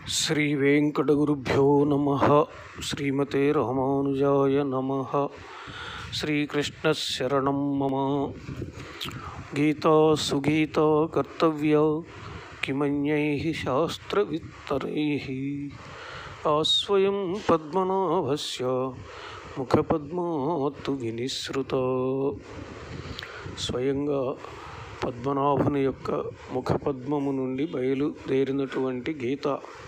శ్రీవేంకటగురుభ్యో నమ శ్రీమతే రామానుజాయ నమ శ్రీకృష్ణశరణం మమ గీతా సుగీతా కర్తవ్య కిమన్యై శాస్త్రవిత్తరై ఆస్వయం పద్మనాభస్య ముఖపద్మాత్తు వినిసృత స్వయంగా పద్మనాభుని యొక్క ముఖపద్మము నుండి బయలుదేరినటువంటి గీత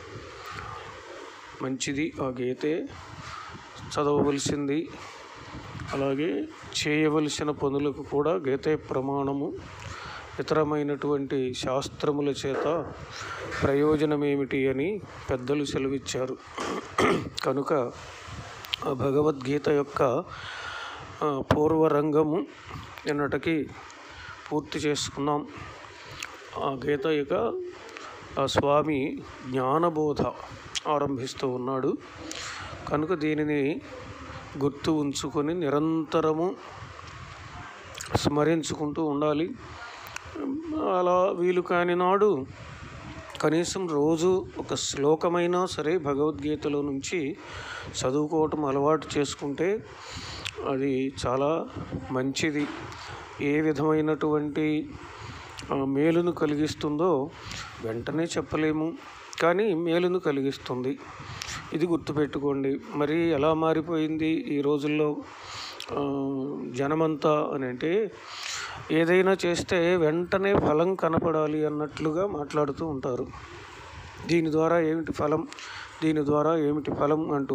మంచిది ఆ గీతే చదవవలసింది అలాగే చేయవలసిన పనులకు కూడా గీతే ప్రమాణము ఇతరమైనటువంటి శాస్త్రముల చేత ప్రయోజనం ఏమిటి అని పెద్దలు సెలవిచ్చారు కనుక ఆ భగవద్గీత యొక్క ఆ, పూర్వరంగము నిన్నటికి పూర్తి చేసుకున్నాం ఆ గీత యొక్క ఆ స్వామి జ్ఞానబోధ ఆరంభిస్తూ ఉన్నాడు కనుక దీనిని గుర్తు ఉంచుకొని నిరంతరము స్మరించుకుంటూ ఉండాలి అలా వీలు కాని నాడు కనీసం రోజు ఒక శ్లోకమైనా సరే భగవద్గీతలో నుంచి చదువుకోవటం అలవాటు చేసుకుంటే అది చాలా మంచిది ఏ విధమైనటువంటి ఆ, మేలును కలిగిస్తుందో వెంటనే చెప్పలేము కానీ మేలును కలిగిస్తుంది ఇది గుర్తుపెట్టుకోండి మరి ఎలా మారిపోయింది ఈ రోజుల్లో ఆ, జనమంతా అని అంటే ఏదైనా చేస్తే వెంటనే ఫలం కనపడాలి అన్నట్లుగా మాట్లాడుతూ ఉంటారు దీని ద్వారా ఏమిటి ఫలం దీని ద్వారా ఏమిటి ఫలం అంటూ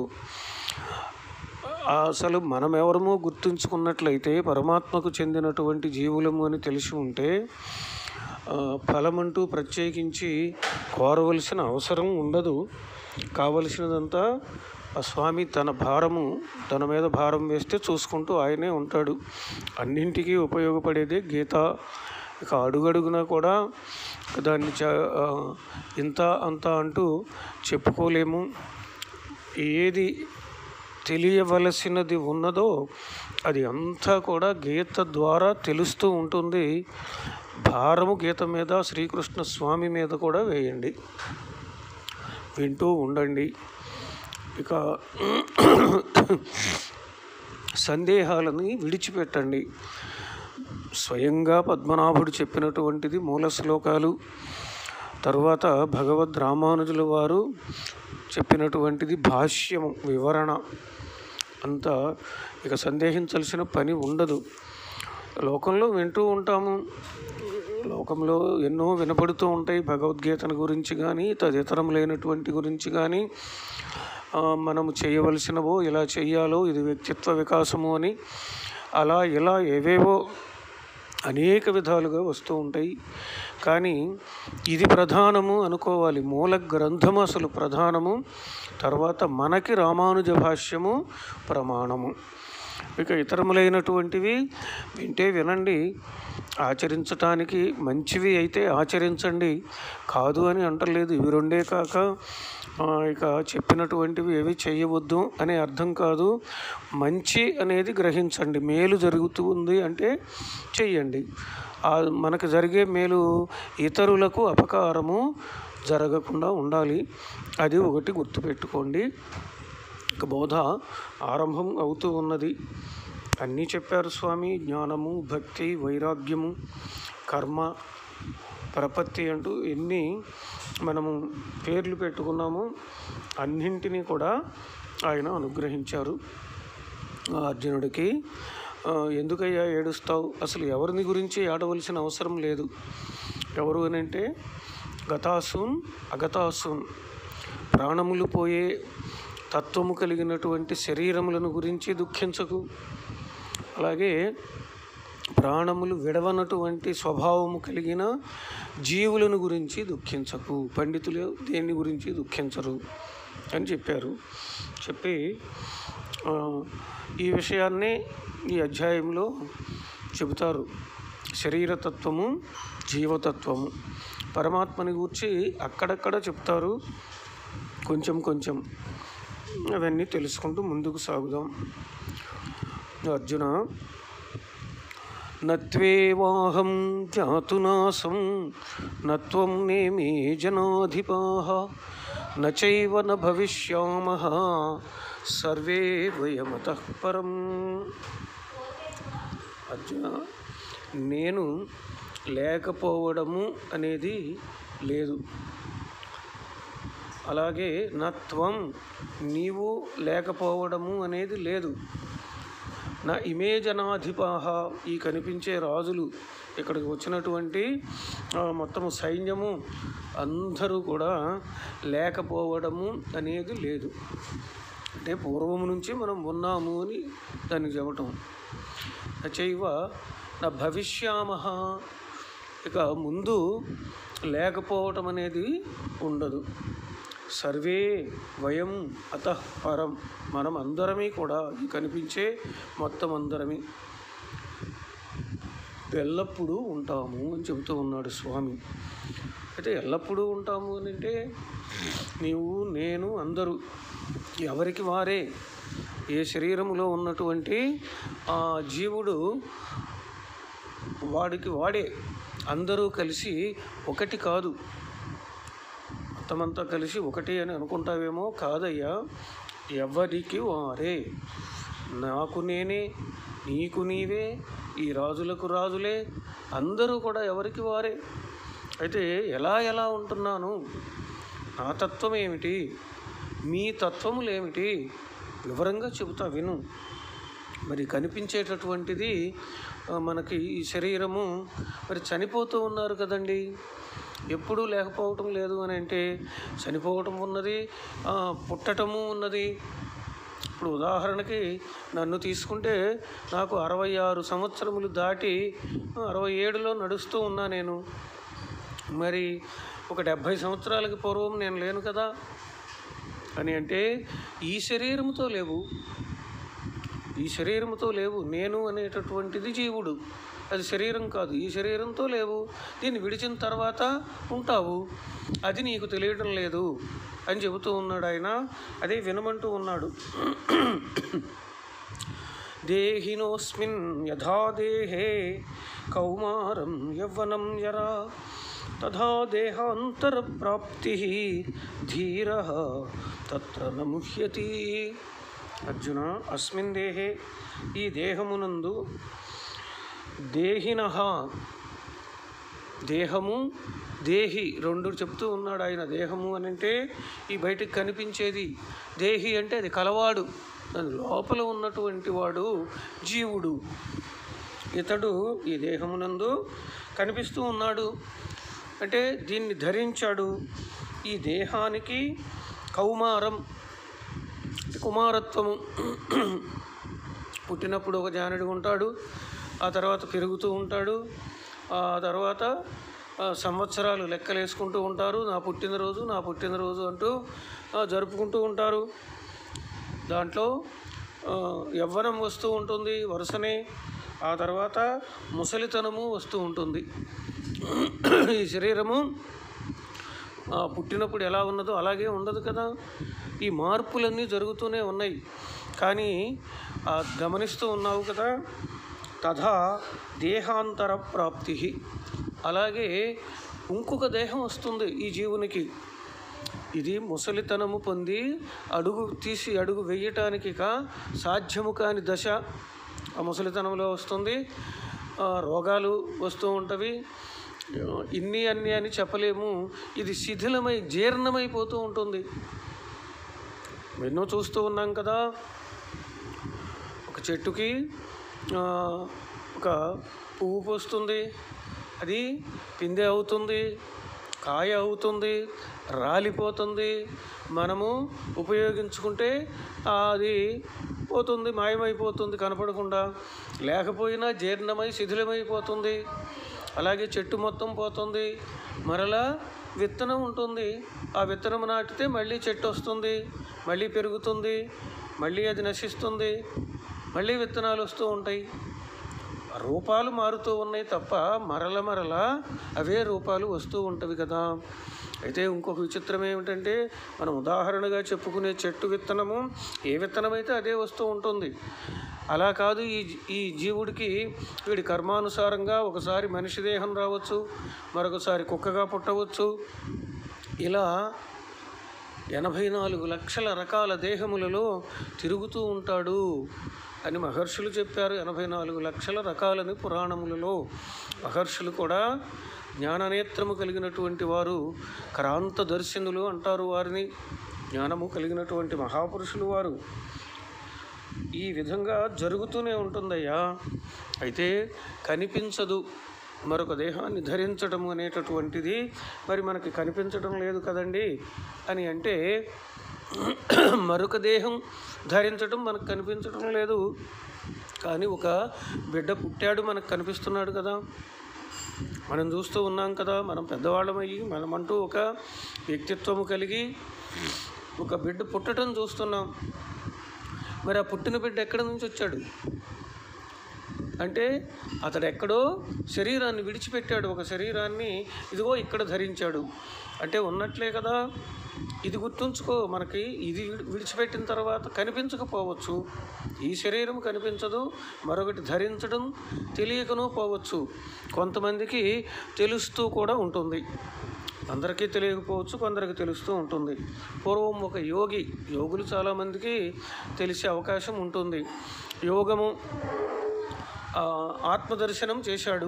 అసలు మనం ఎవరమో గుర్తుంచుకున్నట్లయితే పరమాత్మకు చెందినటువంటి జీవులము అని తెలిసి ఉంటే ఆ, ఫలమంటూ ప్రత్యేకించి కోరవలసిన అవసరం ఉండదు కావలసినదంతా ఆ స్వామి తన భారము తన మీద భారం వేస్తే చూసుకుంటూ ఆయనే ఉంటాడు అన్నింటికీ ఉపయోగపడేదే గీత ఇక అడుగడుగునా కూడా దాన్ని చ ఆ, ఇంత అంత అంటూ చెప్పుకోలేము ఏది తెలియవలసినది ఉన్నదో అది అంతా కూడా గీత ద్వారా తెలుస్తూ ఉంటుంది భారము గీత మీద శ్రీకృష్ణ స్వామి మీద కూడా వేయండి వింటూ ఉండండి ఇక సందేహాలని విడిచిపెట్టండి స్వయంగా పద్మనాభుడు చెప్పినటువంటిది మూల శ్లోకాలు తరువాత భగవద్ రామానుజుల వారు చెప్పినటువంటిది భాష్యము వివరణ అంతా ఇక సందేహించాల్సిన పని ఉండదు లోకంలో వింటూ ఉంటాము లోకంలో ఎన్నో వినపడుతూ ఉంటాయి భగవద్గీతను గురించి కానీ తదితరములైనటువంటి గురించి కానీ ఆ, మనము చేయవలసినవో ఇలా చెయ్యాలో ఇది వ్యక్తిత్వ వికాసము అని అలా ఇలా ఏవేవో అనేక విధాలుగా వస్తూ ఉంటాయి కానీ ఇది ప్రధానము అనుకోవాలి మూల గ్రంథము అసలు ప్రధానము తర్వాత మనకి రామానుజ భాష్యము ప్రమాణము ఇక ఇతరములైనటువంటివి వింటే వినండి ఆచరించటానికి మంచివి అయితే ఆచరించండి కాదు అని అంటలేదు ఇవి రెండే కాక ఆ, ఇక చెప్పినటువంటివి ఏవి చేయవద్దు అనే అర్థం కాదు మంచి అనేది గ్రహించండి మేలు జరుగుతుంది అంటే చెయ్యండి ఆ మనకు జరిగే మేలు ఇతరులకు అపకారము జరగకుండా ఉండాలి అది ఒకటి గుర్తుపెట్టుకోండి ఇక బోధ ఆరంభం అవుతూ ఉన్నది అన్నీ చెప్పారు స్వామి జ్ఞానము భక్తి వైరాగ్యము కర్మ ప్రపత్తి అంటూ ఎన్ని మనము పేర్లు పెట్టుకున్నాము అన్నింటినీ కూడా ఆయన అనుగ్రహించారు ఆ అర్జునుడికి ఆ, ఎందుకయ్యా ఏడుస్తావు అసలు ఎవరిని గురించి ఏడవలసిన అవసరం లేదు ఎవరు అని అంటే గతాసూన్ అగతాసూన్ ప్రాణములు పోయే తత్వము కలిగినటువంటి శరీరములను గురించి దుఃఖించకు అలాగే ప్రాణములు విడవనటువంటి స్వభావము కలిగిన జీవులను గురించి దుఃఖించకు పండితులు దేని గురించి దుఃఖించరు అని చెప్పారు చెప్పి ఆ, ఈ విషయాన్ని ఈ అధ్యాయంలో చెబుతారు శరీరతత్వము జీవతత్వము పరమాత్మని గురించి అక్కడక్కడ చెప్తారు కొంచెం కొంచెం అవన్నీ తెలుసుకుంటూ ముందుకు సాగుదాం అర్జున నత్వేవాహం జాతునాసం నత్వం నేమే జనాధిపాః నచైవ న భవిష్యామ సర్వే వయమత పరం అర్జున నేను లేకపోవడము అనేది లేదు అలాగే నా త్వం నీవు లేకపోవడము అనేది లేదు నా ఇమే జనాధిపాహ ఈ కనిపించే రాజులు ఇక్కడికి వచ్చినటువంటి ఆ, మొత్తము సైన్యము అందరూ కూడా లేకపోవడము అనేది లేదు అంటే పూర్వం నుంచి మనం ఉన్నాము అని దానికి చెప్పటం అచైవ నా భవిష్యామ ఇక ముందు లేకపోవటం అనేది ఉండదు సర్వే వయం అత పరం మనం అందరమీ కూడా ఈ కనిపించే మొత్తం అందరమీ ఎల్లప్పుడూ ఉంటాము అని చెబుతూ ఉన్నాడు స్వామి అయితే ఎల్లప్పుడూ ఉంటాము అని అంటే నీవు నేను అందరూ ఎవరికి వారే ఏ శరీరములో ఉన్నటువంటి ఆ జీవుడు వాడికి వాడే అందరూ కలిసి ఒకటి కాదు మొత్తమంతా కలిసి ఒకటి అని అనుకుంటావేమో కాదయ్యా ఎవరికి వారే నాకు నేనే నీకు నీవే ఈ రాజులకు రాజులే అందరూ కూడా ఎవరికి వారే అయితే ఎలా ఎలా ఉంటున్నాను నా తత్వం ఏమిటి మీ తత్వములేమిటి వివరంగా చెబుతా విను మరి కనిపించేటటువంటిది ఆ, మనకి ఈ శరీరము మరి చనిపోతూ ఉన్నారు కదండి ఎప్పుడూ లేకపోవటం లేదు అని అంటే చనిపోవటం ఉన్నది ఆ, పుట్టటము ఉన్నది ఇప్పుడు ఉదాహరణకి నన్ను తీసుకుంటే నాకు అరవై ఆరు సంవత్సరములు దాటి అరవై ఏడులో నడుస్తూ ఉన్నా నేను మరి ఒక డెబ్భై సంవత్సరాలకి పూర్వం నేను లేను కదా అని అంటే ఈ శరీరముతో లేవు ఈ శరీరముతో లేవు నేను అనేటటువంటిది జీవుడు అది శరీరం కాదు ఈ శరీరంతో లేవు దీన్ని విడిచిన తర్వాత ఉంటావు అది నీకు తెలియడం లేదు అని చెబుతూ ఉన్నాడు ఆయన అదే వినమంటూ ఉన్నాడు దేహినోస్మిన్ యథా దేహే కౌమారం యవ్వనం యరా తథా దేహాంతరప్రాప్తి ధీర తత్ర నముహ్యతి అర్జున అస్మిన్ దేహే ఈ దేహమునందు దేహిన దేహము దేహి రెండు చెప్తూ ఉన్నాడు ఆయన దేహము అని అంటే ఈ బయటికి కనిపించేది దేహి అంటే అది కలవాడు దాని లోపల ఉన్నటువంటి వాడు జీవుడు ఇతడు ఈ దేహమునందు కనిపిస్తూ ఉన్నాడు అంటే దీన్ని ధరించాడు ఈ దేహానికి కౌమారం కుమారత్వము పుట్టినప్పుడు ఒక జానుడు ఉంటాడు ఆ తర్వాత పెరుగుతూ ఉంటాడు ఆ తర్వాత ఆ, సంవత్సరాలు లెక్కలేసుకుంటూ ఉంటారు నా పుట్టినరోజు నా పుట్టినరోజు అంటూ ఆ, జరుపుకుంటూ ఉంటారు దాంట్లో ఆ, యవ్వనం వస్తూ ఉంటుంది వరుసనే ఆ తర్వాత ముసలితనము వస్తూ ఉంటుంది ఈ శరీరము ఆ, పుట్టినప్పుడు ఎలా ఉన్నదో అలాగే ఉండదు కదా ఈ మార్పులన్నీ జరుగుతూనే ఉన్నాయి కానీ ఆ, గమనిస్తూ ఉన్నావు కదా తథా దేహాంతర ప్రాప్తి అలాగే ఇంకొక దేహం వస్తుంది ఈ జీవునికి ఇది ముసలితనము పొంది అడుగు తీసి అడుగు వేయటానికి ఇక సాధ్యము కాని దశ ఆ ముసలితనంలో వస్తుంది ఆ, రోగాలు వస్తూ ఉంటవి ఇన్ని అన్ని అని చెప్పలేము ఇది శిథిలమై జీర్ణమైపోతూ ఉంటుంది ఎన్నో చూస్తూ ఉన్నాం కదా ఒక చెట్టుకి ఆ, ఒక పువ్వు పోస్తుంది అది పిందె అవుతుంది కాయ అవుతుంది రాలిపోతుంది మనము ఉపయోగించుకుంటే ఆ, అది పోతుంది మాయమైపోతుంది కనపడకుండా లేకపోయినా జీర్ణమై శిథిలమైపోతుంది అలాగే చెట్టు మొత్తం పోతుంది మరలా విత్తనం ఉంటుంది ఆ విత్తనం నాటితే మళ్ళీ చెట్టు వస్తుంది మళ్ళీ పెరుగుతుంది మళ్ళీ అది నశిస్తుంది మళ్ళీ విత్తనాలు వస్తూ ఉంటాయి రూపాలు మారుతూ ఉన్నాయి తప్ప మరల మరల అవే రూపాలు వస్తూ ఉంటవి కదా అయితే ఇంకొక విచిత్రం ఏమిటంటే మనం ఉదాహరణగా చెప్పుకునే చెట్టు విత్తనము ఏ విత్తనం అయితే అదే వస్తూ ఉంటుంది అలా కాదు ఈ ఈ జీవుడికి వీడి కర్మానుసారంగా ఒకసారి మనిషి దేహం రావచ్చు మరొకసారి కుక్కగా పుట్టవచ్చు ఇలా ఎనభై నాలుగు లక్షల రకాల దేహములలో తిరుగుతూ ఉంటాడు అని మహర్షులు చెప్పారు ఎనభై నాలుగు లక్షల రకాలని పురాణములలో మహర్షులు కూడా జ్ఞాననేత్రము కలిగినటువంటి వారు క్రాంత దర్శనులు అంటారు వారిని జ్ఞానము కలిగినటువంటి మహాపురుషులు వారు ఈ విధంగా జరుగుతూనే ఉంటుందయ్యా అయితే కనిపించదు మరొక దేహాన్ని ధరించడం అనేటటువంటిది మరి మనకి కనిపించడం లేదు కదండి అని అంటే మరొక దేహం ధరించడం మనకు కనిపించడం లేదు కానీ ఒక బిడ్డ పుట్టాడు మనకు కనిపిస్తున్నాడు కదా మనం చూస్తూ ఉన్నాం కదా మనం పెద్దవాళ్ళమయ్యి మనమంటూ ఒక వ్యక్తిత్వము కలిగి ఒక బిడ్డ పుట్టడం చూస్తున్నాం మరి ఆ పుట్టిన బిడ్డ ఎక్కడి నుంచి వచ్చాడు అంటే అతడు ఎక్కడో శరీరాన్ని విడిచిపెట్టాడు ఒక శరీరాన్ని ఇదిగో ఇక్కడ ధరించాడు అంటే ఉన్నట్లే కదా ఇది గుర్తుంచుకో మనకి ఇది విడి- విడిచిపెట్టిన తర్వాత కనిపించకపోవచ్చు ఈ శరీరం కనిపించదు మరొకటి ధరించడం తెలియకనూ పోవచ్చు కొంతమందికి తెలుస్తూ కూడా ఉంటుంది అందరికీ తెలియకపోవచ్చు కొందరికి తెలుస్తూ ఉంటుంది పూర్వం ఒక యోగి యోగులు చాలామందికి తెలిసే అవకాశం ఉంటుంది యోగము ఆ, ఆత్మదర్శనం చేశాడు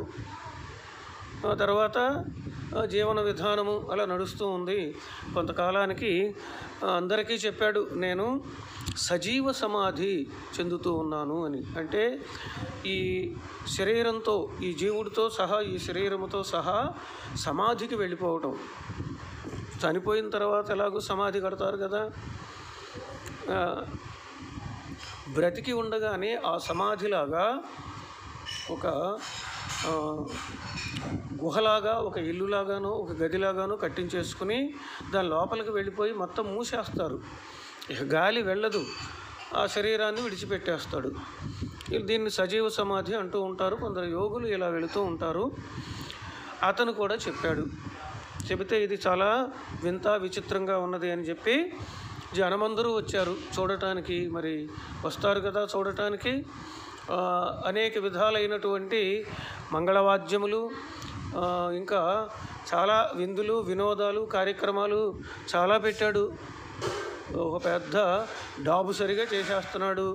ఆ తర్వాత ఆ, జీవన విధానము అలా నడుస్తూ ఉంది కొంతకాలానికి ఆ, అందరికీ చెప్పాడు నేను సజీవ సమాధి చెందుతూ ఉన్నాను అని అంటే ఈ శరీరంతో ఈ జీవుడితో సహా ఈ శరీరముతో సహా సమాధికి వెళ్ళిపోవటం చనిపోయిన తర్వాత ఎలాగో సమాధి కడతారు కదా ఆ, బ్రతికి ఉండగానే ఆ సమాధిలాగా ఒక ఆ, గుహలాగా ఒక ఇల్లులాగానో ఒక గదిలాగానో కట్టించేసుకుని దాని లోపలికి వెళ్ళిపోయి మొత్తం మూసేస్తారు ఇక గాలి వెళ్ళదు ఆ శరీరాన్ని విడిచిపెట్టేస్తాడు ఇది- దీన్ని సజీవ సమాధి అంటూ ఉంటారు కొందరు యోగులు ఇలా వెళుతూ ఉంటారు అతను కూడా చెప్పాడు చెబితే ఇది చాలా వింత విచిత్రంగా ఉన్నది అని చెప్పి జనమందరూ వచ్చారు చూడటానికి మరి వస్తారు కదా చూడటానికి ఆ, అనేక విధాలైనటువంటి మంగళవాద్యములు ఆ, ఇంకా చాలా విందులు వినోదాలు కార్యక్రమాలు చాలా పెట్టాడు ఒక పెద్ద డాబు సరిగా చేసేస్తున్నాడు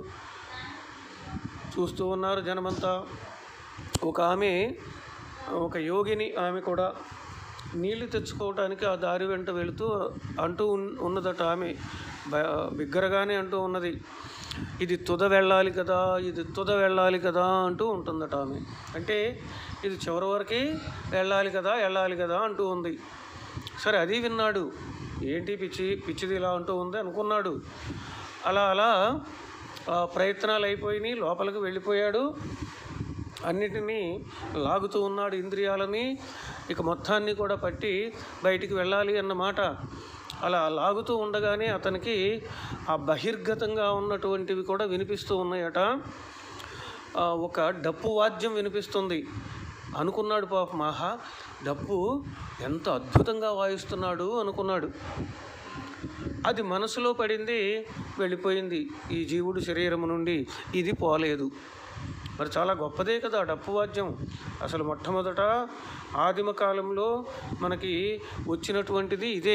చూస్తూ ఉన్నారు జనమంతా ఒక ఆమె ఒక యోగిని ఆమె కూడా నీళ్లు తెచ్చుకోవటానికి ఆ దారి వెంట వెళుతూ అంటూ ఉన్- ఉన్నదట ఆమె బ- బిగ్గరగానే అంటూ ఉన్నది ఇది తుద వెళ్ళాలి కదా ఇది తుద వెళ్ళాలి కదా అంటూ ఉంటుందట ఆమె అంటే ఇది చివరి వరకు వెళ్ళాలి కదా వెళ్ళాలి కదా అంటూ ఉంది సరే అది విన్నాడు ఏంటి పిచ్చి పిచ్చిది ఇలా అంటూ ఉంది అనుకున్నాడు అలా అలా ఆ, ప్రయత్నాలు అయిపోయినాయి లోపలికి వెళ్ళిపోయాడు అన్నిటినీ లాగుతూ ఉన్నాడు ఇంద్రియాలని ఇక మొత్తాన్ని కూడా పట్టి బయటికి వెళ్ళాలి అన్నమాట అలా లాగుతూ ఉండగానే అతనికి ఆ బహిర్గతంగా ఉన్నటువంటివి కూడా వినిపిస్తూ ఉన్నాయట ఆ, ఒక డప్పు వాద్యం వినిపిస్తుంది అనుకున్నాడు పాపం ఆహా డప్పు ఎంత అద్భుతంగా వాయిస్తున్నాడు అనుకున్నాడు అది మనసులో పడింది వెళ్ళిపోయింది ఈ జీవుడు శరీరము నుండి ఇది పోలేదు మరి చాలా గొప్పదే కదా డప్పు వాద్యం అసలు మొట్టమొదట ఆదిమ కాలంలో మనకి వచ్చినటువంటిది ఇదే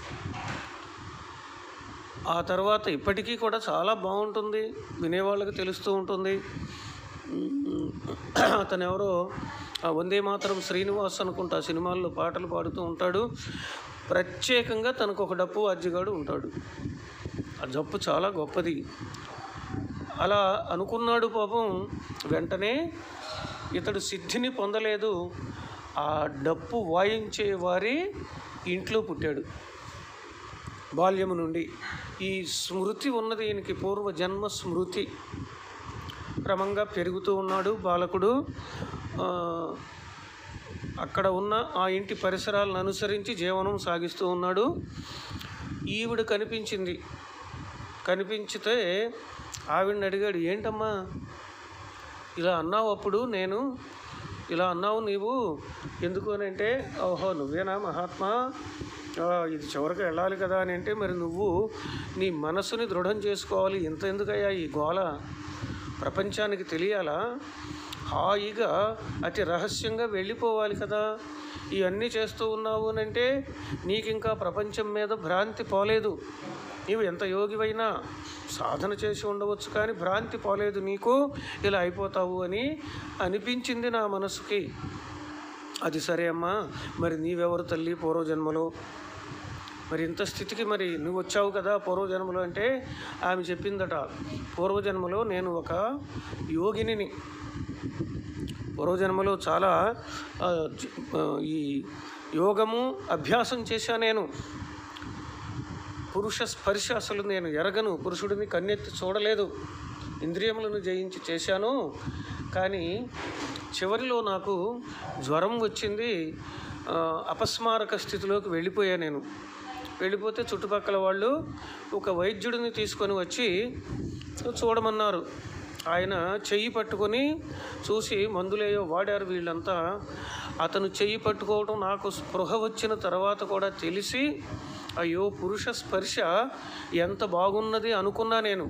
ఆ తర్వాత ఇప్పటికీ కూడా చాలా బాగుంటుంది వినేవాళ్ళకి తెలుస్తూ ఉంటుంది ఉమ్, అతను ఎవరో ఆ వందే మాత్రం శ్రీనివాస్ అనుకుంటా సినిమాల్లో పాటలు పాడుతూ ఉంటాడు ప్రత్యేకంగా తనకు ఒక డప్పు వాద్యగాడు ఉంటాడు ఆ జప్పు చాలా గొప్పది అలా అనుకున్నాడు పాపం వెంటనే ఇతడు సిద్ధిని పొందలేదు ఆ డప్పు వాయించే వారి ఇంట్లో పుట్టాడు బాల్యము నుండి ఈ స్మృతి ఉన్నది ఈయనకి పూర్వ జన్మ స్మృతి క్రమంగా పెరుగుతూ ఉన్నాడు బాలకుడు ఆ, అక్కడ ఉన్న ఆ ఇంటి పరిసరాలను అనుసరించి జీవనం సాగిస్తూ ఉన్నాడు ఈవిడ కనిపించింది కనిపించితే ఆవిడని అడిగాడు ఏంటమ్మా ఇలా అన్నావు అప్పుడు నేను ఇలా అన్నావు నీవు ఎందుకు అని అంటే ఓహో నువ్వేనా మహాత్మా ఆ, ఇది చివరికి వెళ్ళాలి కదా అని అంటే మరి నువ్వు నీ మనసుని దృఢం చేసుకోవాలి ఇంత ఎందుకయ్యా ఈ గోల ప్రపంచానికి తెలియాలా హాయిగా అతి రహస్యంగా వెళ్ళిపోవాలి కదా ఇవన్నీ చేస్తూ ఉన్నావు అని అంటే నీకు ఇంకా ప్రపంచం మీద భ్రాంతి పోలేదు నీవు ఎంత యోగివైనా సాధన చేసి ఉండవచ్చు కానీ భ్రాంతి పోలేదు నీకు ఇలా అయిపోతావు అని అనిపించింది నా మనసుకి అది సరే అమ్మా మరి నీవెవరు తల్లి పూర్వజన్మలో మరి ఇంత స్థితికి మరి నువ్వు వచ్చావు కదా పూర్వజన్మలో అంటే ఆమె చెప్పిందట పూర్వజన్మలో నేను ఒక యోగినిని పూర్వజన్మలో చాలా ఆ, జ- ఆ, ఈ యోగము అభ్యాసం చేశా నేను పురుష స్పర్శ అసలు నేను ఎరగను పురుషుడిని కన్నెత్తి చూడలేదు ఇంద్రియములను జయించి చేశాను కానీ చివరిలో నాకు జ్వరం వచ్చింది ఆ, అపస్మారక స్థితిలోకి వెళ్ళిపోయా నేను వెళ్ళిపోతే చుట్టుపక్కల వాళ్ళు ఒక వైద్యుడిని తీసుకొని వచ్చి చూడమన్నారు ఆయన చెయ్యి పట్టుకొని చూసి మందులేయో వాడారు వీళ్ళంతా అతను చెయ్యి పట్టుకోవడం నాకు స్పృహ వచ్చిన తర్వాత కూడా తెలిసి అయ్యో పురుష స్పర్శ ఎంత బాగున్నది అనుకున్నా నేను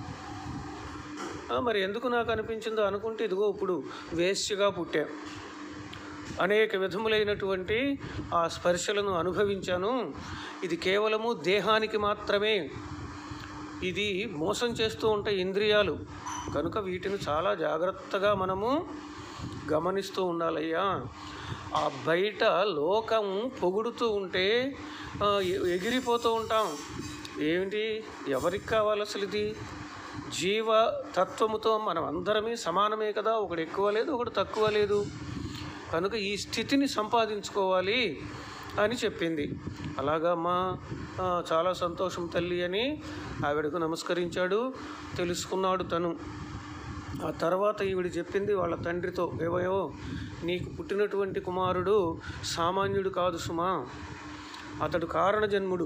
ఆ, మరి ఎందుకు నాకు అనిపించిందో అనుకుంటే ఇదిగో ఇప్పుడు వేశ్యగా పుట్టా అనేక విధములైనటువంటి ఆ స్పర్శలను అనుభవించాను ఇది కేవలము దేహానికి మాత్రమే ఇది మోసం చేస్తూ ఉంటాయి ఇంద్రియాలు కనుక వీటిని చాలా జాగ్రత్తగా మనము గమనిస్తూ ఉండాలయ్యా ఆ బయట లోకం పొగుడుతూ ఉంటే ఆ, ఎ- ఎగిరిపోతూ ఉంటాం ఏమిటి ఎవరికి కావాలి అసలు ఇది జీవ తత్వముతో మనం అందరమే సమానమే కదా ఒకడు ఎక్కువ లేదు ఒకడు తక్కువ లేదు కనుక ఈ స్థితిని సంపాదించుకోవాలి అని చెప్పింది అలాగా అమ్మా ఆ, చాలా సంతోషం తల్లి అని ఆవిడకు నమస్కరించాడు తెలుసుకున్నాడు తను ఆ తర్వాత ఈవిడ చెప్పింది వాళ్ళ తండ్రితో ఏవయో నీకు పుట్టినటువంటి కుమారుడు సామాన్యుడు కాదు సుమా అతడు కారణజన్ముడు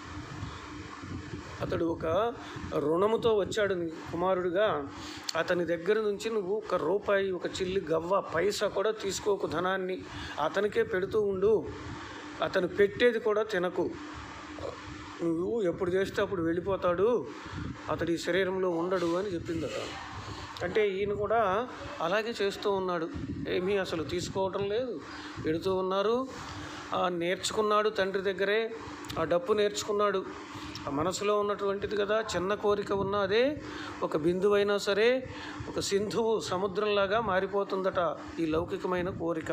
అతడు ఒక రుణముతో వచ్చాడు నీ కుమారుడిగా అతని దగ్గర నుంచి నువ్వు ఒక రూపాయి ఒక చిల్లి గవ్వ పైసా కూడా తీసుకోకు ధనాన్ని అతనికే పెడుతూ ఉండు అతను పెట్టేది కూడా తినకు నువ్వు ఎప్పుడు చేస్తే అప్పుడు వెళ్ళిపోతాడు అతడి శరీరంలో ఉండడు అని చెప్పిందట అంటే ఈయన కూడా అలాగే చేస్తూ ఉన్నాడు ఏమీ అసలు తీసుకోవటం లేదు పెడుతూ ఉన్నారు ఆ నేర్చుకున్నాడు తండ్రి దగ్గరే ఆ డప్పు నేర్చుకున్నాడు ఆ మనసులో ఉన్నటువంటిది కదా చిన్న కోరిక ఉన్నా అదే ఒక బిందువైనా సరే ఒక సింధువు సముద్రంలాగా మారిపోతుందట ఈ లౌకికమైన కోరిక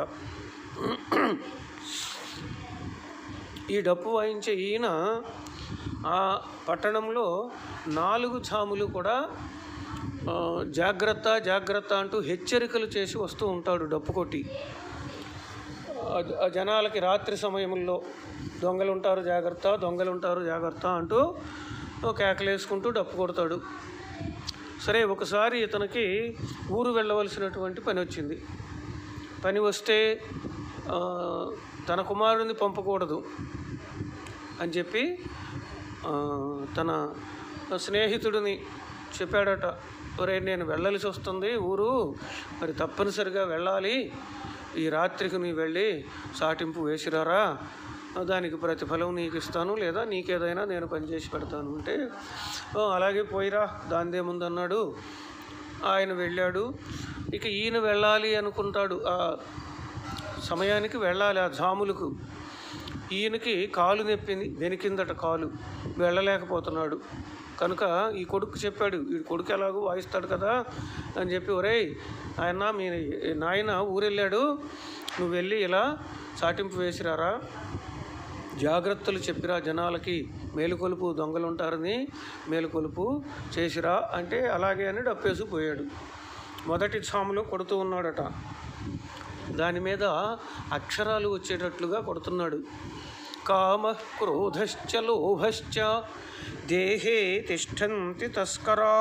ఈ డప్పు వాయించే ఈయన ఆ పట్టణంలో నాలుగు జాములు కూడా ఆ, జాగ్రత్త జాగ్రత్త అంటూ హెచ్చరికలు చేసి వస్తూ ఉంటాడు డప్పు కొట్టి ఆ జ- ఆ జనాలకి రాత్రి సమయంలో దొంగలు ఉంటారు జాగ్రత్త దొంగలు ఉంటారు జాగ్రత్త అంటూ ఓ కేకలేసుకుంటూ డప్పు కొడతాడు సరే ఒకసారి ఇతనికి ఊరు వెళ్ళవలసినటువంటి పని వచ్చింది పని వస్తే ఆ, తన కుమారుడిని పంపకూడదు అని చెప్పి ఆ, తన స్నేహితుడిని చెప్పాడట ఒరే నేను వెళ్ళాల్సి వస్తుంది ఊరు మరి తప్పనిసరిగా వెళ్ళాలి ఈ రాత్రికి నీ వెళ్ళి సాటింపు వేసిరారా దానికి ప్రతిఫలం నీకు ఇస్తాను లేదా నీకేదైనా నేను పనిచేసి పెడతాను అంటే "ఓ, అలాగే పోయిరా దాందేముందన్నాడు ఆయన వెళ్ళాడు ఇక ఈయన వెళ్ళాలి అనుకుంటాడు ఆ సమయానికి వెళ్ళాలి ఆ జాములకు ఈయనకి కాలు నొప్పింది వెనికిందట కాలు వెళ్ళలేకపోతున్నాడు కనుక ఈ కొడుకు చెప్పాడు ఈ కొడుకు ఎలాగో వాయిస్తాడు కదా అని చెప్పి ఒరేయ్ ఆయన మీ నాయన ఊరెళ్ళాడు నువ్వు వెళ్ళి ఇలా చాటింపు వేసిరారా జాగ్రత్తలు చెప్పిరా జనాలకి మేలుకొలుపు దొంగలు ఉంటారని మేలుకొలుపు చేసిరా అంటే అలాగే అని డప్పేసి పోయాడు మొదటి సాములో కొడుతూ ఉన్నాడట దాని మీద అక్షరాలు వచ్చేటట్లుగా కొడుతున్నాడు కామ క్రోధశ్చ లోభశ్చ దేహే తిష్టంతి తస్కరా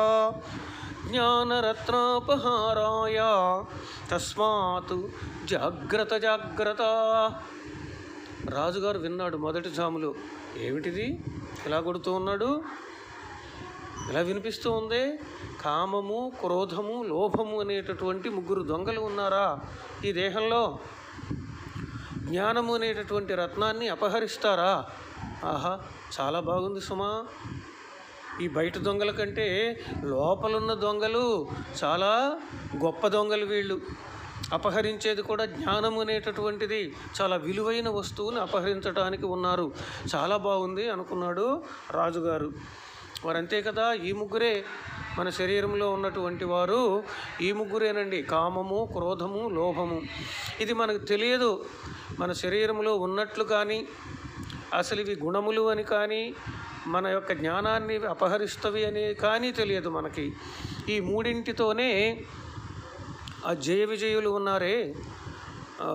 జ్ఞానరత్నాపహారాయ తస్మాత్ జాగ్రత్త జాగ్రత్త రాజుగారు విన్నాడు మొదటి జాములో ఏమిటిది ఇలా కొడుతూ ఉన్నాడు ఇలా వినిపిస్తూ ఉంది కామము క్రోధము లోభము అనేటటువంటి ముగ్గురు దొంగలు ఉన్నారా ఈ దేహంలో జ్ఞానము అనేటటువంటి రత్నాన్ని అపహరిస్తారా ఆహా చాలా బాగుంది సుమా ఈ బయట దొంగల కంటే లోపలున్న దొంగలు చాలా గొప్ప దొంగలు వీళ్ళు అపహరించేది కూడా జ్ఞానం అనేటటువంటిది చాలా విలువైన వస్తువుని అపహరించడానికి ఉన్నారు చాలా బాగుంది అనుకున్నాడు రాజుగారు వారు అంతే కదా ఈ ముగ్గురే మన శరీరంలో ఉన్నటువంటి వారు ఈ ముగ్గురేనండి కామము క్రోధము లోభము ఇది మనకు తెలియదు మన శరీరంలో ఉన్నట్లు కానీ అసలు ఇవి గుణములు అని కానీ మన యొక్క జ్ఞానాన్ని అపహరిస్తవి అని కానీ తెలియదు మనకి ఈ మూడింటితోనే ఆ జయ విజయులు ఉన్నారే ఆ,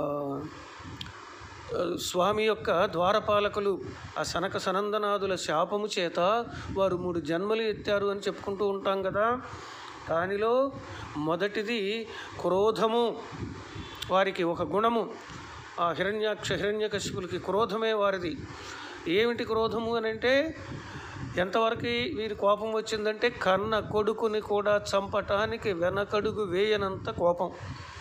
ఆ, స్వామి యొక్క ద్వారపాలకులు ఆ సనక సనందనాదుల శాపము చేత వారు మూడు జన్మలు ఎత్తారు అని చెప్పుకుంటూ ఉంటాం కదా దానిలో మొదటిది క్రోధము వారికి ఒక గుణము ఆ హిరణ్యాక్ష హిరణ్యకశిపులకి క్రోధమే వారిది ఏమిటి క్రోధము అని అంటే ఎంతవరకు వీరి కోపం వచ్చిందంటే కన్న కొడుకుని కూడా చంపటానికి వెనకడుగు వేయనంత కోపం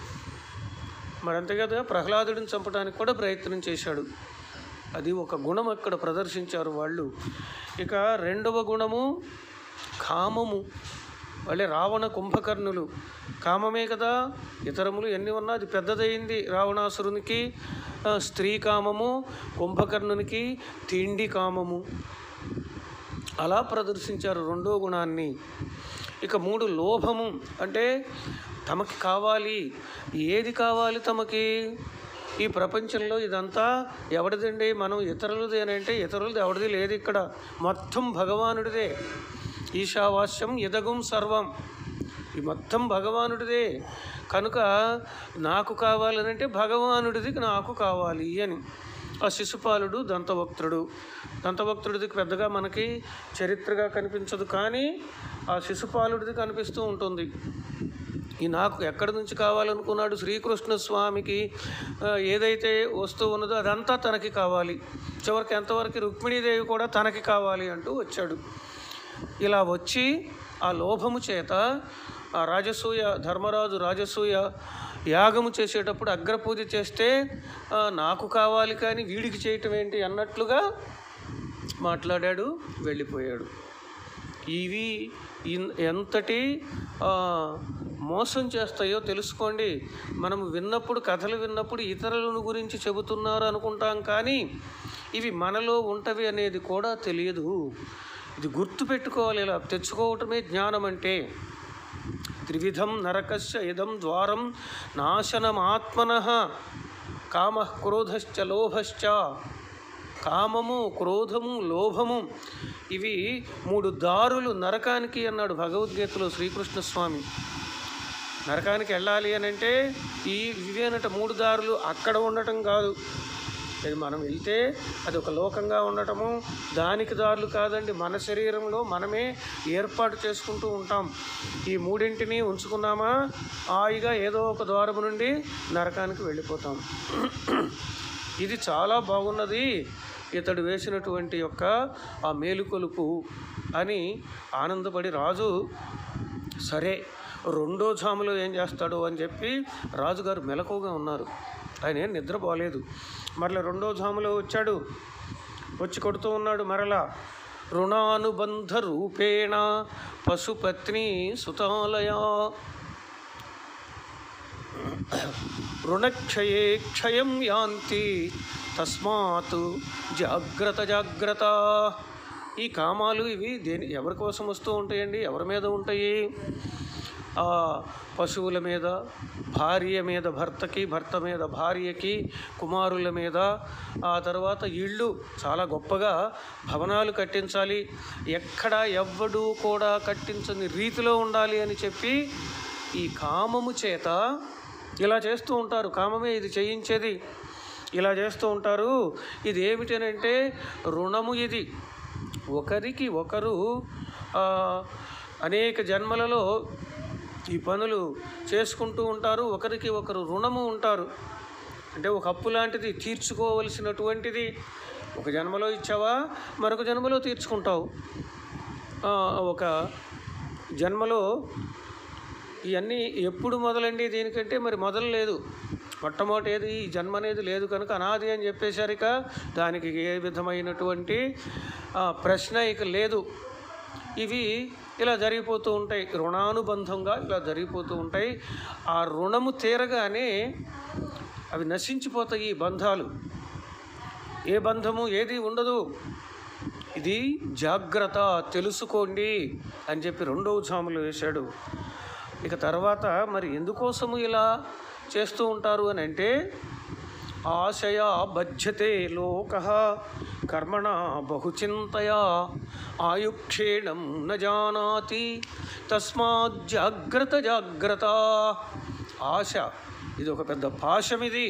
మరి అంతే కదా ప్రహ్లాదుడిని చంపడానికి కూడా ప్రయత్నం చేశాడు అది ఒక గుణం అక్కడ ప్రదర్శించారు వాళ్ళు ఇక రెండవ గుణము కామము వాళ్ళే రావణ కుంభకర్ణులు కామమే కదా ఇతరములు ఎన్ని ఉన్నా అది పెద్దదయింది రావణాసురునికి ఆ, స్త్రీ కామము కుంభకర్ణునికి తిండి కామము అలా ప్రదర్శించారు రెండో గుణాన్ని ఇక మూడు లోభము అంటే తమకి కావాలి ఏది కావాలి తమకి ఈ ప్రపంచంలో ఇదంతా ఎవరిదండి మనం ఇతరులది అని అంటే ఇతరులది ఎవరిది లేదు ఇక్కడ మొత్తం భగవానుడిదే ఈశావాస్యం ఇదగుం సర్వం ఈ మొత్తం భగవానుడిదే కనుక నాకు కావాలనంటే భగవానుడిది నాకు కావాలి అని ఆ శిశుపాలుడు దంతభక్తుడు దంతభక్తుడిది పెద్దగా మనకి చరిత్రగా కనిపించదు కానీ ఆ శిశుపాలుడిది కనిపిస్తూ ఉంటుంది ఈ నాకు ఎక్కడి నుంచి కావాలనుకున్నాడు శ్రీకృష్ణ స్వామికి ఆ, ఏదైతే వస్తువు ఉన్నదో అదంతా తనకి కావాలి చివరికి ఎంతవరకు రుక్మిణీదేవి కూడా తనకి కావాలి అంటూ వచ్చాడు ఇలా వచ్చి ఆ లోభము చేత ఆ రాజసూయ ధర్మరాజు రాజసూయ యాగము చేసేటప్పుడు అగ్రపూజ చేస్తే ఆ, నాకు కావాలి కానీ వీడికి చేయటం ఏంటి అన్నట్లుగా మాట్లాడాడు వెళ్ళిపోయాడు ఇవి ఇన్- ఎంతటి ఆ, మోసం చేస్తాయో తెలుసుకోండి మనం విన్నప్పుడు కథలు విన్నప్పుడు ఇతరులను గురించి చెబుతున్నారు అనుకుంటాం కానీ ఇవి మనలో ఉంటవి అనేది కూడా తెలియదు ఇది గుర్తు పెట్టుకోవాలి ఇలా తెచ్చుకోవటమే జ్ఞానం అంటే త్రివిధం నరకస్య ఇదం ద్వారం నాశనమాత్మన కామ క్రోధశ్చ లోభశ్చ కామము క్రోధము లోభము ఇవి మూడు దారులు నరకానికి అన్నాడు భగవద్గీతలో శ్రీకృష్ణ స్వామి నరకానికి వెళ్ళాలి అని అంటే ఈ ఇవేనట మూడు దారులు అక్కడ ఉండటం కాదు ఇది మనం వెళ్తే అది ఒక లోకంగా ఉండటము దానికి దారులు కాదండి మన శరీరంలో మనమే ఏర్పాటు చేసుకుంటూ ఉంటాం ఈ మూడింటిని ఉంచుకున్నామా హాయిగా ఏదో ఒక ద్వారము నుండి నరకానికి వెళ్ళిపోతాం ఇది చాలా బాగున్నది ఇతడు వేసినటువంటి యొక్క ఆ మేలుకొలుపు అని ఆనందపడి రాజు సరే రెండో జాములో ఏం చేస్తాడు అని చెప్పి రాజుగారు మెలకువగా ఉన్నారు ఆయన ఏం నిద్రపోలేదు మరలా రెండో జాములో వచ్చాడు వచ్చి కొడుతూ ఉన్నాడు మరలా రుణానుబంధ రూపేణ పశుపత్ని సుతాలయ రుణక్షయే క్షయం యాంతి తస్మాత్ జాగ్రత్త జాగ్రత్త ఈ కామాలు ఇవి దేని ఎవరి కోసం వస్తూ ఉంటాయండి ఎవరి మీద ఉంటాయి ఆ పశువుల మీద భార్య మీద భర్తకి భర్త మీద భార్యకి కుమారుల మీద ఆ తర్వాత ఇళ్ళు చాలా గొప్పగా భవనాలు కట్టించాలి ఎక్కడ ఎవ్వడు కూడా కట్టించని రీతిలో ఉండాలి అని చెప్పి ఈ కామము చేత ఇలా చేస్తూ ఉంటారు కామమే ఇది చేయించేది ఇలా చేస్తూ ఉంటారు ఇది ఏమిటనంటే రుణము ఇది ఒకరికి ఒకరు ఆ, అనేక జన్మలలో ఈ పనులు చేసుకుంటూ ఉంటారు ఒకరికి ఒకరు రుణము ఉంటారు అంటే ఒక అప్పు లాంటిది తీర్చుకోవలసినటువంటిది ఒక జన్మలో ఇచ్చావా మరొక జన్మలో తీర్చుకుంటావు ఆ, ఒక జన్మలో ఇవన్నీ ఎప్పుడు మొదలండి దీనికంటే మరి మొదలు లేదు మొట్టమొదటి ఏది ఈ జన్మ అనేది లేదు కనుక అనాది అని చెప్పేసరిక దానికి ఏ విధమైనటువంటి ఆ, ప్రశ్న ఇక లేదు ఇవి ఇలా జరిగిపోతూ ఉంటాయి రుణానుబంధంగా ఇలా జరిగిపోతూ ఉంటాయి ఆ రుణము తీరగానే అవి నశించిపోతాయి ఈ బంధాలు ఏ బంధము ఏది ఉండదు ఇది జాగ్రత్త తెలుసుకోండి అని చెప్పి రెండవ జాములు వేశాడు ఇక తర్వాత మరి ఎందుకోసము ఇలా చేస్తూ ఉంటారు అని అంటే ఆశయ బధ్యతే లోక కర్మణ బహుచింతయా ఆయుక్షేణం న జానాతి తస్మాత్ జాగ్రత్త జాగ్రత్త ఆశ ఇది ఒక పెద్ద పాశం ఇది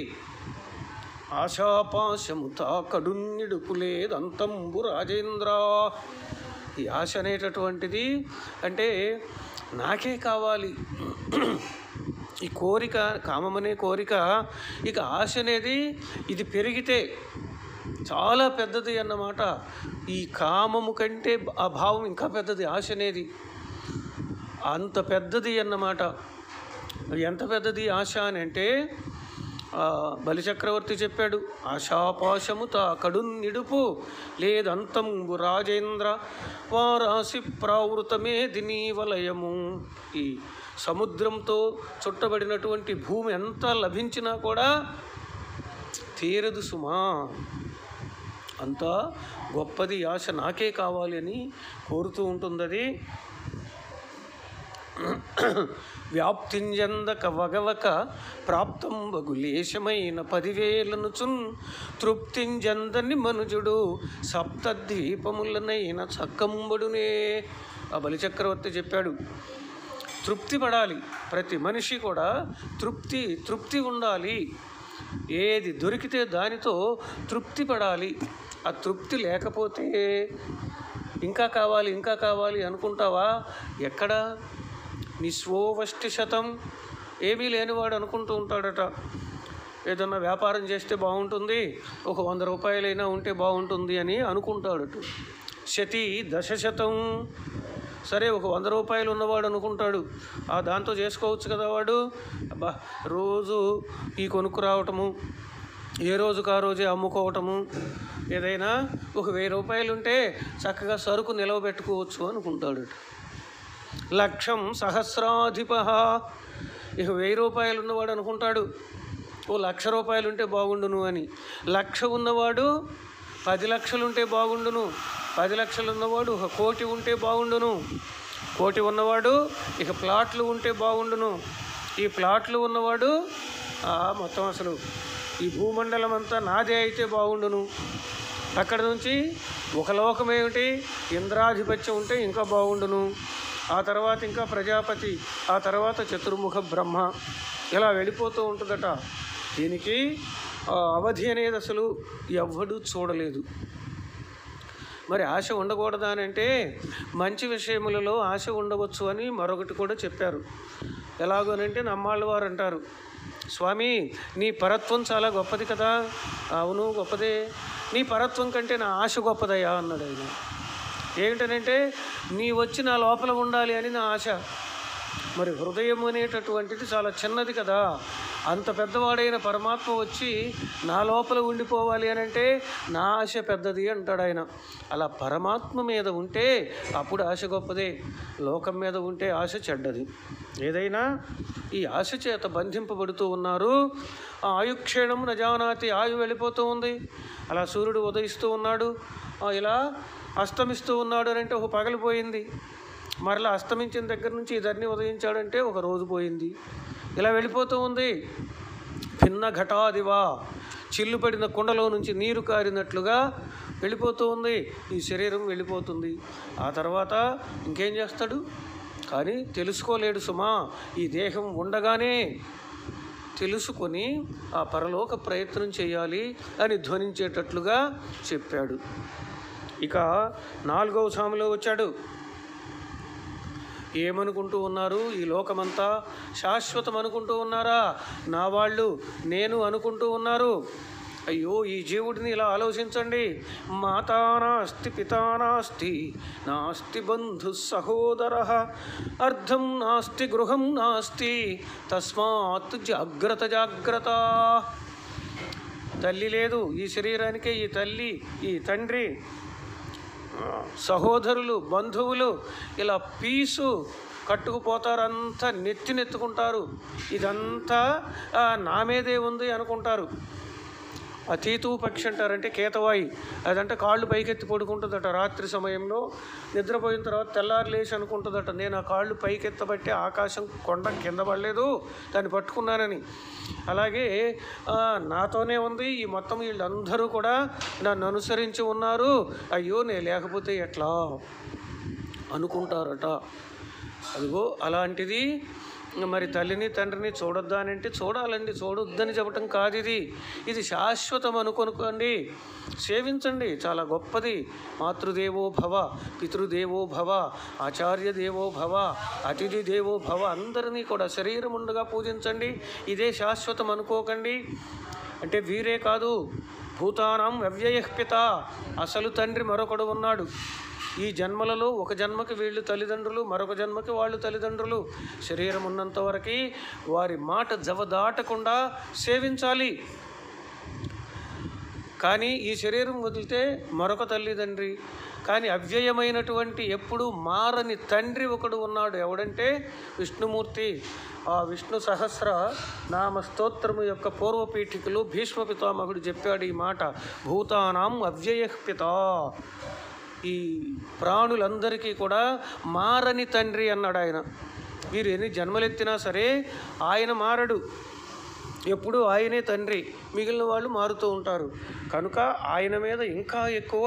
ఆశాపాశము తాకడున్నిడుపులేదంతంబు రాజేంద్ర ఈ ఆశ అనేటటువంటిది అంటే నాకే కావాలి ఈ కోరిక కామమనే కోరిక ఇక ఆశ అనేది ఇది పెరిగితే చాలా పెద్దది అన్నమాట ఈ కామము కంటే ఆ భావం ఇంకా పెద్దది ఆశ అనేది అంత పెద్దది అన్నమాట ఎంత పెద్దది ఆశ అని అంటే ఆ, బలిచక్రవర్తి చెప్పాడు ఆశాపాశము తాకడు నిడుపు లేదంతంబు రాజేంద్ర వారాసి ప్రావృతమే దినీ వలయము ఈ సముద్రంతో చుట్టబడినటువంటి భూమి ఎంత లభించినా కూడా తీరదు సుమా అంత గొప్పది ఆశ నాకే కావాలి అని కోరుతూ ఉంటుంది అది వ్యాప్తింజందక వగవక ప్రాప్తం వగులేశమైన పదివేలనుచున్ తృప్తింజందని మనుజుడు సప్తద్వీపములనైన చక్కంబడునే ఆ బలిచక్రవర్తి చెప్పాడు తృప్తి పడాలి ప్రతి మనిషి కూడా తృప్తి తృప్తి ఉండాలి ఏది దొరికితే దానితో తృప్తి పడాలి ఆ తృప్తి లేకపోతే ఇంకా కావాలి ఇంకా కావాలి అనుకుంటావా ఎక్కడ నిస్వోవష్టి శతం ఏమీ లేనివాడు అనుకుంటూ ఉంటాడట ఏదన్నా వ్యాపారం చేస్తే బాగుంటుంది ఒక వంద రూపాయలైనా ఉంటే బాగుంటుంది అని అనుకుంటాడట శతి దశ శతం సరే ఒక వంద రూపాయలు ఉన్నవాడు అనుకుంటాడు ఆ దాంతో చేసుకోవచ్చు కదా వాడు అబ్బా రోజు ఈ కొనుక్కు రావటము ఏ రోజుకు ఆ రోజే అమ్ముకోవటము ఏదైనా ఒక వెయ్యి రూపాయలు ఉంటే చక్కగా సరుకు నిలవబెట్టుకోవచ్చు అనుకుంటాడు లక్షం సహస్రాధిప ఇక వెయ్యి రూపాయలు ఉన్నవాడు అనుకుంటాడు ఓ లక్ష రూపాయలు ఉంటే బాగుండును అని లక్ష ఉన్నవాడు పది లక్షలు ఉంటే బాగుండును పది లక్షలు ఉన్నవాడు ఒక కోటి ఉంటే బాగుండును కోటి ఉన్నవాడు ఇక ప్లాట్లు ఉంటే బాగుండును ఈ ప్లాట్లు ఉన్నవాడు ఆ, మొత్తం అసలు ఈ భూమండలం అంతా నాదే అయితే బాగుండును అక్కడ నుంచి ఒక లోకం ఏమిటి ఇంద్రాధిపత్యం ఉంటే ఇంకా బాగుండును ఆ తర్వాత ఇంకా ప్రజాపతి ఆ తర్వాత చతుర్ముఖ బ్రహ్మ ఇలా వెళ్ళిపోతూ ఉంటుందట దీనికి ఆ, అవధి అనేది అసలు ఎవ్వడూ చూడలేదు మరి ఆశ ఉండకూడదా అని అంటే మంచి విషయములలో ఆశ ఉండవచ్చు అని మరొకటి కూడా చెప్పారు ఎలాగోనంటే నమ్మాళ్ళ వారు అంటారు స్వామి నీ పరత్వం చాలా గొప్పది కదా అవును గొప్పదే నీ పరత్వం కంటే నా ఆశ గొప్పదయ్యా అన్నాడు ఆయన ఏమిటనంటే నీ వచ్చి నా లోపల ఉండాలి అని నా ఆశ మరి హృదయం అనేటటువంటిది చాలా చిన్నది కదా అంత పెద్దవాడైన పరమాత్మ వచ్చి నా లోపల ఉండిపోవాలి అని అంటే నా ఆశ పెద్దది అంటాడు ఆయన అలా పరమాత్మ మీద ఉంటే అప్పుడు ఆశ గొప్పదే లోకం మీద ఉంటే ఆశ చెడ్డది ఏదైనా ఈ ఆశ చేత బంధింపబడుతూ ఉన్నారు ఆ ఆయుక్షేణం నజానాతి ఆయు వెళ్ళిపోతూ ఉంది అలా సూర్యుడు ఉదయిస్తూ ఉన్నాడు ఆ, ఇలా అస్తమిస్తూ ఉన్నాడు అని అంటే ఒక పగలిపోయింది మరలా అస్తమించిన దగ్గర నుంచి ఇదన్నీ ఉదయించాడంటే ఒక రోజు పోయింది ఇలా వెళ్ళిపోతూ ఉంది భిన్న ఘటాదివా చిల్లుపడిన కుండలో నుంచి నీరు కారినట్లుగా వెళ్ళిపోతూ ఉంది ఈ శరీరం వెళ్ళిపోతుంది ఆ తర్వాత ఇంకేం చేస్తాడు కానీ తెలుసుకోలేడు సుమా ఈ దేహం ఉండగానే తెలుసుకొని ఆ పరలోక ప్రయత్నం చేయాలి అని ధ్వనించేటట్లుగా చెప్పాడు ఇక నాలుగవ సాములో వచ్చాడు ఏమనుకుంటూ ఉన్నారు ఈ లోకమంతా శాశ్వతం అనుకుంటూ ఉన్నారా నా వాళ్ళు నేను అనుకుంటూ ఉన్నారు అయ్యో ఈ జీవుడిని ఇలా ఆలోచించండి మాతా నాస్తి పితా నాస్తి నాస్తి బంధు సహోదర అర్థం నాస్తి గృహం నాస్తి తస్మాత్ జాగ్రత్త జాగ్రత్త తల్లి లేదు ఈ శరీరానికే ఈ తల్లి ఈ తండ్రి ఆ, సహోదరులు బంధువులు ఇలా పీసు కట్టుకుపోతారంతా నెత్తి నెత్తుకుంటారు ఇదంతా ఆ, నా మీదే ఉంది అనుకుంటారు ఆ తీతు పక్షి అంటారంటే కేతవాయి అదంటే కాళ్ళు పైకెత్తి పడుకుంటుందట రాత్రి సమయంలో నిద్రపోయిన తర్వాత తెల్లారి లేచి అనుకుంటుందట నేను ఆ కాళ్ళు పైకెత్తబట్టి ఆకాశం కొండ కింద పడలేదు దాన్ని పట్టుకున్నానని అలాగే ఆ, నాతోనే ఉంది ఈ మొత్తం వీళ్ళందరూ కూడా నన్ను అనుసరించి ఉన్నారు అయ్యో నేను లేకపోతే ఎట్లా అనుకుంటారట అదిగో అలాంటిది మరి తల్లిని తండ్రిని చూడొద్దా అని అంటే చూడాలండి చూడొద్దని చెప్పటం కాదు ఇది ఇది శాశ్వతం అనుకొనుకోండి సేవించండి చాలా గొప్పది మాతృదేవో భవ పితృదేవో భవ ఆచార్య దేవో భవ అతిథి దేవో భవ అందరినీ కూడా శరీరం ఉండగా పూజించండి ఇదే శాశ్వతం అనుకోకండి అంటే వీరే కాదు భూతానం వ్యవ్యయఃపిత అసలు తండ్రి మరొకడు ఉన్నాడు ఈ జన్మలలో ఒక జన్మకి వీళ్ళు తల్లిదండ్రులు మరొక జన్మకి వాళ్ళు తల్లిదండ్రులు శరీరం ఉన్నంత వరకు వారి మాట జవదాటకుండా సేవించాలి కానీ ఈ శరీరం వదిలితే మరొక తల్లిదండ్రి కానీ అవ్యయమైనటువంటి ఎప్పుడు మారని తండ్రి ఒకడు ఉన్నాడు ఎవడంటే విష్ణుమూర్తి ఆ విష్ణు సహస్ర నామ స్తోత్రము యొక్క పూర్వపీఠికలు భీష్మ పితామహుడు చెప్పాడు ఈ మాట భూతానాం అవ్యయఃపిత ఈ ప్రాణులందరికీ కూడా మారని తండ్రి అన్నాడు ఆయన వీరు ఎన్ని జన్మలెత్తినా సరే ఆయన మారడు ఎప్పుడూ ఆయనే తండ్రి మిగిలిన వాళ్ళు మారుతూ ఉంటారు కనుక ఆయన మీద ఇంకా ఎక్కువ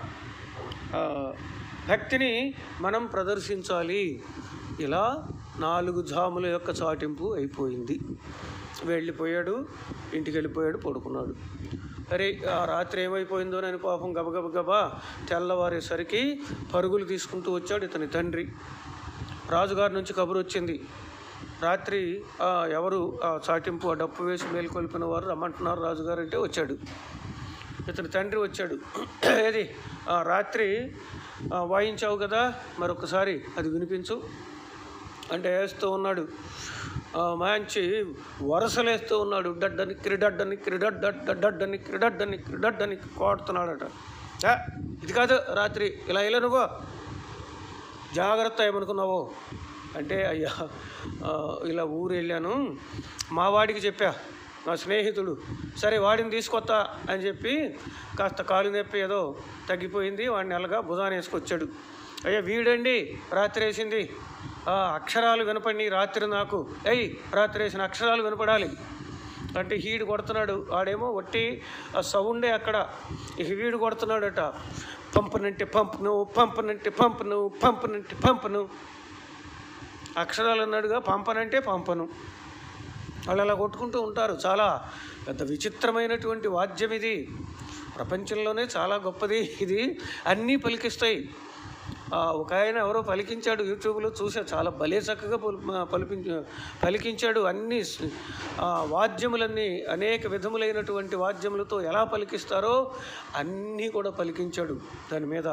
ఆ, భక్తిని మనం ప్రదర్శించాలి ఇలా నాలుగు జాముల యొక్క చాటింపు అయిపోయింది వెళ్ళిపోయాడు ఇంటికి వెళ్ళిపోయాడు పడుకున్నాడు అరే ఆ రాత్రి ఏమైపోయిందో నేను పాపం గబగబ గబా తెల్లవారేసరికి పరుగులు తీసుకుంటూ వచ్చాడు ఇతని తండ్రి రాజుగారి నుంచి కబురు వచ్చింది రాత్రి ఆ, ఎవరు ఆ చాటింపు ఆ డప్పు వేసి మేల్కొల్పిన వారు రమ్మంటున్నారు రాజుగారు అంటే వచ్చాడు ఇతని తండ్రి వచ్చాడు ఏది ఆ, రాత్రి ఆ, వాయించావు కదా మరొకసారి అది వినిపించు అంటే వేస్తూ ఉన్నాడు ఆ, మంచి వరసలేస్తూ ఉన్నాడు డడ్డని క్రిడడ్డని క్రిడడ్డని క్రిడడ్డని క్రిడడ్డని కోడుతున్నాడట "ఆ, ఇది కాదు రాత్రి ఇలా ఇలా నువ్వు జాగ్రత్త ఏమనుకున్నావో అంటే అయ్యా ఆ, ఇలా ఊరు వెళ్ళాను మా వాడికి చెప్పా నా స్నేహితుడు సరే వాడిని తీసుకొత్తా అని చెప్పి కాస్త కాలు నొప్పి ఏదో తగ్గిపోయింది వాడిని అలాగా భుజాన్ని వేసుకొచ్చాడు అయ్యా వీడండి రాత్రి వేసింది ఆ, అక్షరాలు వినపడి రాత్రి నాకు ఎయ్ రాత్రి వేసిన అక్షరాలు వినపడాలి అంటే హీడు కొడుతున్నాడు వాడేమో వట్టి ఆ సౌండే అక్కడ ఇక వీడు కొడుతున్నాడట పంపనంటే పంపును పంపనంటే పంపును పంపనంటే పంపను అక్షరాలు అన్నాడుగా పంపనంటే పంపను వాళ్ళు అలా కొట్టుకుంటూ ఉంటారు చాలా పెద్ద విచిత్రమైనటువంటి వాద్యం ఇది ప్రపంచంలోనే చాలా గొప్పది ఇది అన్నీ పలికిస్తాయి ఆ, ఒక ఆయన ఎవరో పలికించాడు యూట్యూబ్లో చూసా చాలా భలే చక్కగా పలు- పలికించ పలికించాడు అన్ని స్- ఆ, వాద్యములన్నీ అనేక విధములైనటువంటి వాద్యములతో ఎలా పలికిస్తారో అన్నీ కూడా పలికించాడు దాని మీద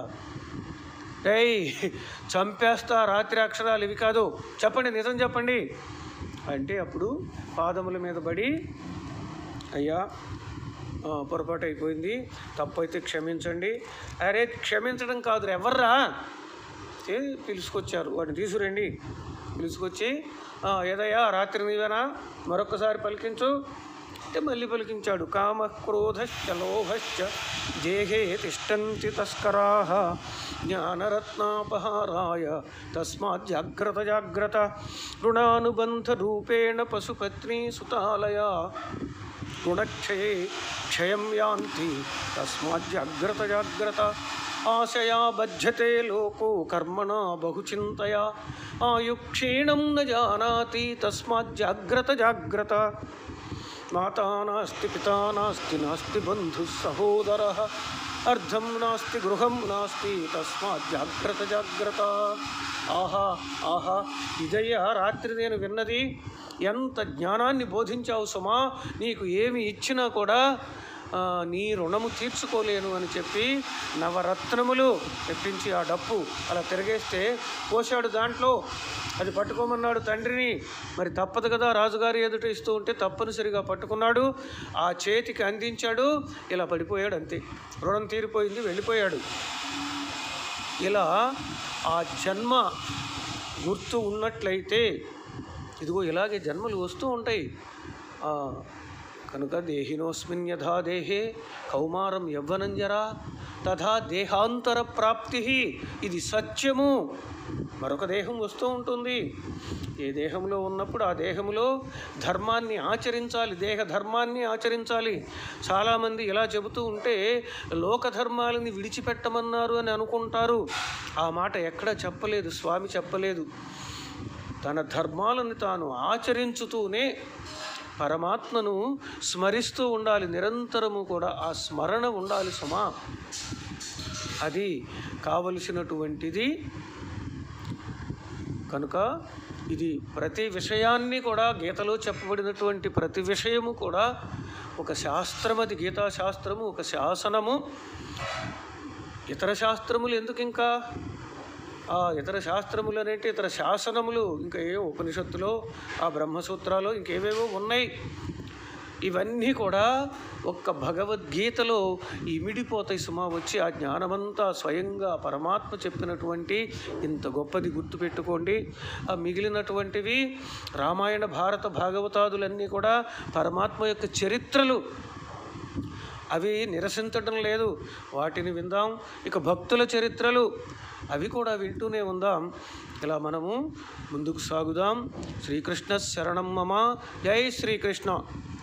ఏయ్ చంపేస్తా రాత్రి అక్షరాలు ఇవి కాదు చెప్పండి నిజం చెప్పండి అంటే అప్పుడు పాదముల మీద పడి అయ్యా ఆ, పొరపాటు అయిపోయింది తప్పు అయితే క్షమించండి అరే క్షమించడం కాదు ఎవర్రా ఏ పిలుచుకొచ్చారు వాడిని తీసుకురండి పిలుచుకొచ్చి "ఆ, ఏదయ్యా రాత్రి నీవేనా మరొకసారి పలికించు అంటే మళ్ళీ పలికించాడు కామ క్రోధశ్చ లోభశ్చ జేహే తిష్టంతి తస్కరా జ్ఞానరత్నాపహారాయ తస్మాత్ జాగ్రత్త జాగ్రత్త రుణానుబంధ రూపేణ పశుపత్ని సుతాలయ రుణక్షయే క్షయం యాంతి తస్మాత్ జాగ్రత్త జాగ్రత్త ఆశయా బధ్యతే లోకో కర్మణా బహుచింతయా ఆయుక్షీణం న జానాతి తస్మాత్ జాగ్రత్త జాగ్రత్త మాతా నాస్తి పితా నాస్తి నాస్తి బంధు సహోదర అర్ధం నాస్తి గృహం నాస్తి తస్మాత్ జాగ్రత్త జాగ్రత్త ఆహా ఆహా ఇదయ్యా రాత్రి నేను విన్నది ఎంత జ్ఞానాన్ని బోధించావు సుమా నీకు ఏమి ఇచ్చినా కూడా ఆ, నీ రుణము తీర్చుకోలేను అని చెప్పి నవరత్నములు తెప్పించి ఆ డప్పు అలా తిరిగేస్తే పోశాడు దాంట్లో అది పట్టుకోమన్నాడు తండ్రిని మరి తప్పదు కదా రాజుగారి ఎదుట ఇస్తూ ఉంటే తప్పనిసరిగా పట్టుకున్నాడు ఆ చేతికి అందించాడు ఇలా పడిపోయాడు అంతే రుణం తీరిపోయింది వెళ్ళిపోయాడు ఇలా ఆ జన్మ గుర్తు ఉన్నట్లయితే ఇదిగో ఇలాగే జన్మలు వస్తూ ఉంటాయి ఆ, కనుక దేహినోస్మిన్ యథా దేహే కౌమారం యవ్వనంజరా తథా దేహాంతర ప్రాప్తి ఇది సత్యము మరొక దేహం వస్తూ ఉంటుంది ఏ దేహంలో ఉన్నప్పుడు ఆ దేహంలో ధర్మాన్ని ఆచరించాలి దేహ ధర్మాన్ని ఆచరించాలి చాలామంది ఇలా చెబుతూ ఉంటే లోక ధర్మాలని విడిచిపెట్టమన్నారు అని అనుకుంటారు ఆ మాట ఎక్కడ చెప్పలేదు స్వామి చెప్పలేదు తన ధర్మాలను తాను ఆచరించుతూనే పరమాత్మను స్మరిస్తూ ఉండాలి నిరంతరము కూడా ఆ స్మరణ ఉండాలి సుమా అది కావలసినటువంటిది కనుక ఇది ప్రతి విషయాన్ని కూడా గీతలో చెప్పబడినటువంటి ప్రతి విషయము కూడా ఒక శాస్త్రం అది గీతా శాస్త్రము ఒక శాసనము ఇతర శాస్త్రములు ఎందుకు ఇంకా ఆ ఇతర శాస్త్రములు అనేటి ఇతర శాసనములు ఇంకా ఏ ఉపనిషత్తులో ఆ బ్రహ్మసూత్రాలు ఇంకేవేవో ఉన్నాయి ఇవన్నీ కూడా ఒక్క భగవద్గీతలో ఇమిడిపోతాయి సుమా వచ్చి ఆ జ్ఞానమంతా స్వయంగా పరమాత్మ చెప్పినటువంటి ఇంత గొప్పది గుర్తుపెట్టుకోండి ఆ మిగిలినటువంటివి రామాయణ భారత భాగవతాదులన్నీ కూడా పరమాత్మ యొక్క చరిత్రలు అవి నిరసించడం లేదు వాటిని విందాం ఇక భక్తుల చరిత్రలు అవి కూడా వింటూనే ఉందాం ఇలా మనము ముందుకు సాగుదాం శ్రీకృష్ణ శరణం మమ జై శ్రీకృష్ణ